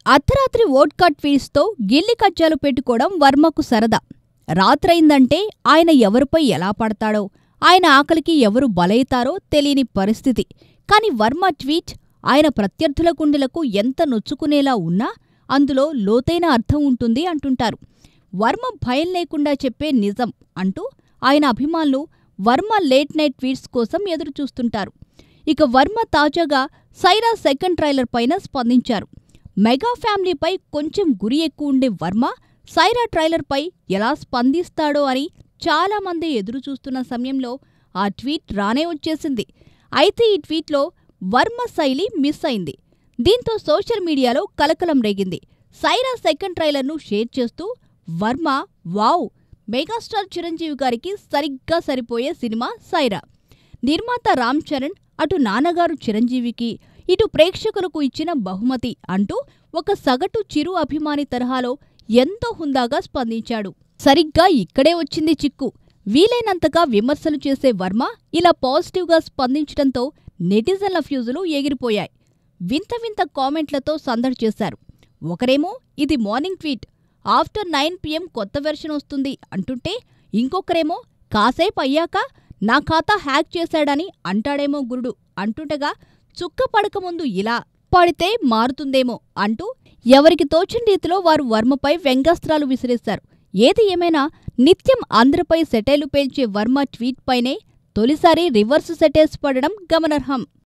అర్ధరాత్రి వోడ్కా ట్వీట్స్తో గిల్లి కజ్జాలు పెట్టుకోవడం వర్మకు సరదా రాత్రైందంటే ఆయన ఎవరిపై ఎలా పడతాడో ఆయన ఆకలికి ఎవరు బలైతారో తెలియని పరిస్థితి కాని వర్మ ట్వీట్ ఆయన ప్రత్యర్థుల గుండెలకు ఎంత నొచ్చుకునేలా ఉన్నా అందులో లోతైన అర్థం ఉంటుంది అంటుంటారు వర్మ భయం లేకుండా చెప్పే నిజం అంటూ ఆయన అభిమానులు వర్మ లేట్ నైట్ ట్వీట్స్ కోసం ఎదురుచూస్తుంటారు ఇక వర్మ తాజాగా సైరా సెకండ్ ట్రైలర్ పైన స్పందించారు మెగా ఫ్యామిలీపై కొంచెం గురి ఎక్కువ ఉండే వర్మ సైరా ట్రైలర్పై ఎలా స్పందిస్తాడో అని చాలామంది ఎదురుచూస్తున్న సమయంలో ఆ ట్వీట్ రానే వచ్చేసింది అయితే ఈ ట్వీట్లో వర్మ శైలి మిస్ అయింది దీంతో సోషల్ మీడియాలో కలకలం రేగింది సైరా సెకండ్ ట్రైలర్ను షేర్ చేస్తూ వర్మ వావ్ మెగాస్టార్ చిరంజీవి గారికి సరిగ్గా సరిపోయే సినిమా సైరా నిర్మాత రామ్ చరణ్ అటు నాన్నగారు చిరంజీవికి ఇటు ప్రేక్షకులకు ఇచ్చిన బహుమతి అంటూ ఒక సగటు చిరు అభిమాని తరహాలో ఎంతో హుందాగా స్పందించాడు సరిగ్గా ఇక్కడే వచ్చింది చిక్కు వీలైనంతగా విమర్శలు చేసే వర్మ ఇలా పాజిటివ్గా స్పందించడంతో నెటిజన్ల ఫ్యూజులు ఎగిరిపోయాయి వింత వింత కామెంట్లతో సందడి చేశారు ఒకరేమో ఇది morning tweet after nine PM కొత్త వెర్షన్ వస్తుంది అంటుంటే ఇంకొకరేమో కాసేపు అయ్యాక నా ఖాతా హ్యాక్ చేశాడని అంటాడేమో గురుడు అంటుండగా చుక్క పడకముందు ఇలా పడితే మారుతుందేమో అంటూ ఎవరికి తోచిన రీతిలో వారు వర్మపై వ్యంగ్యాస్త్రాలు విసిరేశారు ఏది ఏమైనా నిత్యం అందరిపై సెటైలు పేల్చే వర్మ ట్వీట్ పైనే తొలిసారి రివర్స్ సెటైల్స్ పడడం గమనార్హం